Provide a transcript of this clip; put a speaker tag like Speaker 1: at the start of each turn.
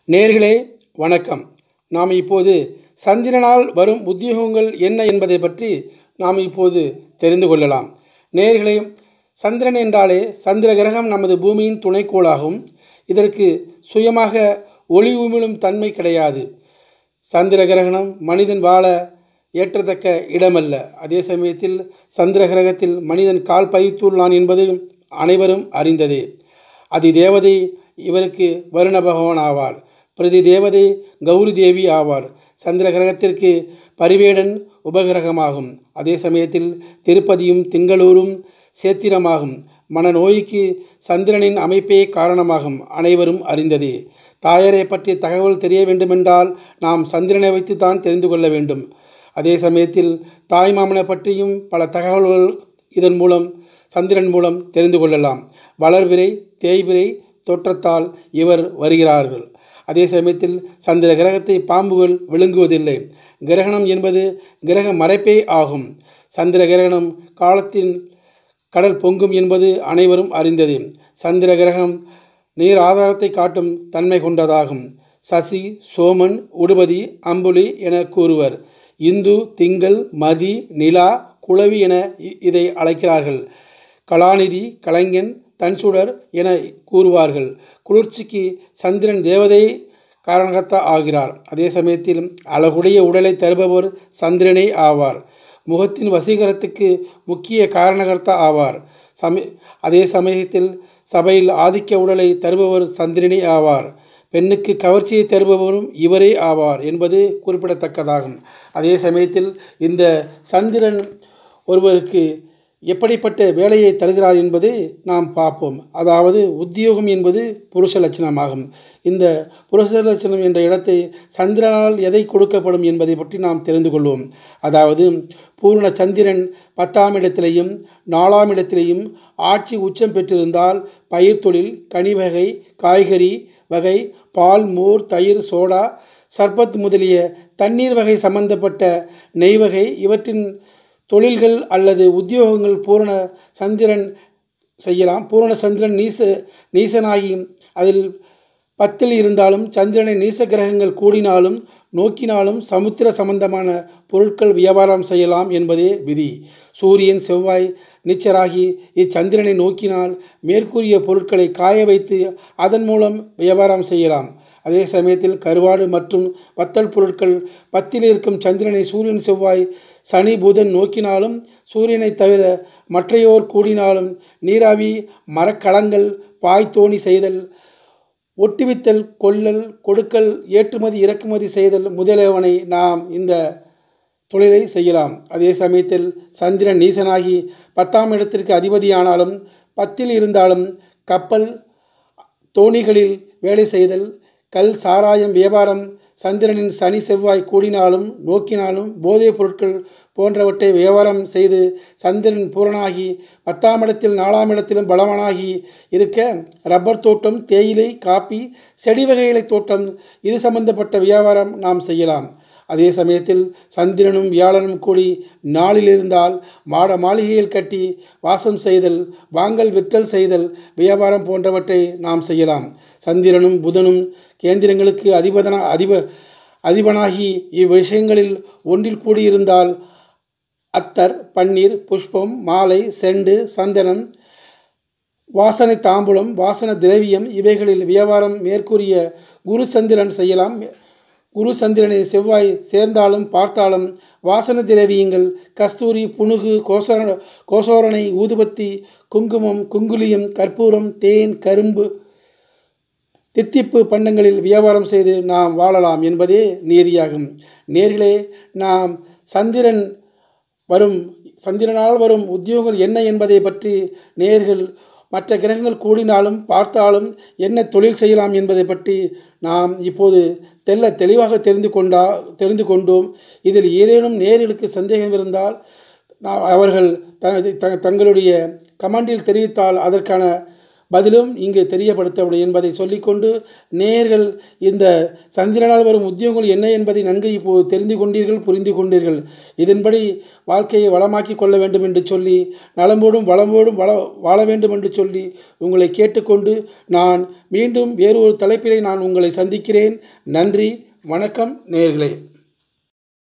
Speaker 1: நேர்களே வணக்கம் நாம் இப்போது சந்திரனால் வரும் உத்தியோகங்கள் என்ன என்பதை பற்றி நாம் இப்போது தெரிந்து கொள்ளலாம் நேர்களே சந்திரன் என்றாலே சந்திர கிரகம் நமது பூமியின் துணைக்கோளாகும் இதற்கு சுயமாக ஒளி உமிழும் தன்மை கிடையாது சந்திர கிரகணம் மனிதன் வாழ ஏற்றத்தக்க இடமல்ல அதே சமயத்தில் சந்திர கிரகத்தில் மனிதன் கால் பதித்துள்ளான் என்பது அனைவரும் அறிந்ததே அதி தேவதை இவருக்கு வருண பகவான் ஆவார் பிரதி தேவதை கௌரி தேவி ஆவார் சந்திர கிரகத்திற்கு பரிவேடன் உபகிரகமாகும் அதே சமயத்தில் திருப்பதியும் திங்களூரும் சேத்திரமாகும் மனநோய்க்கு சந்திரனின் அமைப்பே காரணமாகும் அனைவரும் அறிந்ததே தாயாரை பற்றிய தகவல் தெரிய வேண்டுமென்றால் நாம் சந்திரனை வைத்து தான் தெரிந்து கொள்ள வேண்டும் அதே சமயத்தில் தாய்மாமனை பற்றியும் பல தகவல்கள் இதன் மூலம் சந்திரன் மூலம் தெரிந்து கொள்ளலாம் வளர்விரை தேய்விரை தோற்றத்தால் இவர் வருகிறார்கள் அதே சமயத்தில் சந்திர கிரகத்தை பாம்புகள் விழுங்குவதில்லை கிரகணம் என்பது கிரக மறைப்பே ஆகும் சந்திர கிரகணம் காலத்தின் கடல் பொங்கும் என்பது அனைவரும் அறிந்தது சந்திர கிரகணம் நீர் ஆதாரத்தை காட்டும் தன்மை கொண்டதாகும் சசி சோமன் உடுபதி அம்புலி என கூறுவர் இந்து திங்கள் மதி நிலா குளவி என இ- இதை அழைக்கிறார்கள் கலாநிதி கலைஞன் தன்சுடர் என கூறுவார்கள் குளிர்ச்சிக்கு சந்திரன் தேவதை காரணகர்த்தா ஆகிறார் அதே சமயத்தில் அழகுடைய உடலை தருபவர் சந்திரனே ஆவார் முகத்தின் வசீகரத்துக்கு முக்கிய காரணகர்த்தா ஆவார் சமய அதே சமயத்தில் சபையில் ஆதிக்க உடலை தருபவர் சந்திரனே ஆவார் பெண்ணுக்கு கவர்ச்சியை தருபவரும் இவரே ஆவார் என்பது குறிப்பிடத்தக்கதாகும் அதே சமயத்தில் இந்த சந்திரன் ஒருவருக்கு எப்படிப்பட்ட வேலையை தருகிறார் என்பதை நாம் பார்ப்போம் அதாவது உத்தியோகம் என்பது புருஷ லட்சணமாகும் இந்த புருஷ லட்சணம் என்ற இடத்தை சந்திரனால் எதை கொடுக்கப்படும் என்பதை பற்றி நாம் தெரிந்து கொள்வோம் அதாவது பூர்ண சந்திரன் பத்தாம் இடத்திலேயும் நாலாம் இடத்திலேயும் ஆட்சி உச்சம் பெற்றிருந்தால் பயிர் தொழில் கனி வகை காய்கறி வகை பால் மோர் தயிர் சோடா சர்பத் முதலிய தண்ணீர் வகை சம்பந்தப்பட்ட நெய் வகை இவற்றின் தொழில்கள் அல்லது உத்தியோகங்கள் பூரண சந்திரன் செய்யலாம் பூரண சந்திரன் நீச நீசனாகி அதில் பத்தில் இருந்தாலும் சந்திரனை நீச கிரகங்கள் கூடினாலும் நோக்கினாலும் சமுத்திர சம்பந்தமான பொருட்கள் வியாபாரம் செய்யலாம் என்பதே விதி சூரியன் செவ்வாய் நீச்சராகி இச்சந்திரனை நோக்கினால் மேற்கூறிய பொருட்களை காய வைத்து அதன் மூலம் வியாபாரம் செய்யலாம் அதே சமயத்தில் கருவாடு மற்றும் வத்தல் பொருட்கள் பத்தில் இருக்கும் சந்திரனை சூரியன் செவ்வாய் சனி புதன் நோக்கினாலும் சூரியனை தவிர மற்றையோர் கூடினாலும் நீராவி மரக்கலங்கள் பாய் தோணி செய்தல் ஒட்டுவித்தல் கொள்ளல் கொடுக்கல் ஏற்றுமதி இறக்குமதி செய்தல் முதலியவனை நாம் இந்த தொழிலை செய்யலாம் அதே சமயத்தில் சந்திரன் நீசனாகி பத்தாம் இடத்திற்கு அதிபதியானாலும் பத்தில் இருந்தாலும் கப்பல் தோணிகளில் வேலை செய்தல் கல் சாராயம் வியாபாரம் சந்திரனின் சனி செவ்வாய் கூடினாலும் நோக்கினாலும் போதைப் பொருட்கள் போன்றவற்றை வியாபாரம் செய்து சந்திரன் பூரணாகி பத்தாம் இடத்தில் நாலாம் இடத்திலும் பலவானாகி இருக்க ரப்பர் தோட்டம் தேயிலை காப்பி செடி வகைகளை தோட்டம் இது சம்பந்தப்பட்ட வியாபாரம் நாம் செய்யலாம் அதே சமயத்தில் சந்திரனும் வியாழனும் கூடி நாளில் இருந்தால் மாட மாளிகையில் கட்டி வாசம் செய்தல் வாங்கல் விற்றல் செய்தல் வியாபாரம் போன்றவற்றை நாம் செய்யலாம் சந்திரனும் புதனும் கேந்திரங்களுக்கு அதிபதன அதிப அதிபனாகி இவ்விஷயங்களில் ஒன்றில் கூடியிருந்தால் அத்தர் பன்னீர் புஷ்பம் மாலை செண்டு சந்தனம் வாசனை தாம்பூலம் வாசன திரவியம் இவைகளில் வியாபாரம் மேற்கூறிய குரு சந்திரன் செய்யலாம் குரு சந்திரனை செவ்வாய் சேர்ந்தாலும் பார்த்தாலும் வாசன திரவியங்கள் கஸ்தூரி புனுகு கோசர கோசோரணை ஊதுபத்தி குங்குமம் குங்குலியம் கற்பூரம் தேன் கரும்பு தித்திப்பு பண்டங்களில் வியாபாரம் செய்து நாம் வாழலாம் என்பதே நீதியாகும் நேர்களே நாம் சந்திரன் வரும் சந்திரனால் வரும் உத்தியோகங்கள் என்ன என்பதை பற்றி நேர்கள் மற்ற கிரகங்கள் கூடினாலும் பார்த்தாலும் என்ன தொழில் செய்யலாம் என்பதை பற்றி நாம் இப்போது தெல்ல தெளிவாக தெரிந்து கொண்டா தெரிந்து கொண்டோம் இதில் ஏதேனும் நேர்களுக்கு சந்தேகம் இருந்தால் நான் அவர்கள் த த- தங்களுடைய கமெண்டில் தெரிவித்தால் அதற்கான பதிலும் இங்கு தெரியப்படுத்தவில்லை என்பதை சொல்லிக்கொண்டு நேர்கள் இந்த சந்திரனால் வரும் உத்தியோகங்கள் என்ன என்பதை நன்கு இப்போது தெரிந்து கொண்டீர்கள் புரிந்து கொண்டீர்கள் இதன்படி வாழ்க்கையை வளமாக்கி கொள்ள வேண்டும் என்று சொல்லி நலம்போடும் வளமோடும் வள வாழ வேண்டும் என்று சொல்லி உங்களை கேட்டுக்கொண்டு நான் மீண்டும் வேறு ஒரு தலைப்பிலே நான் உங்களை சந்திக்கிறேன் நன்றி வணக்கம் நேர்களே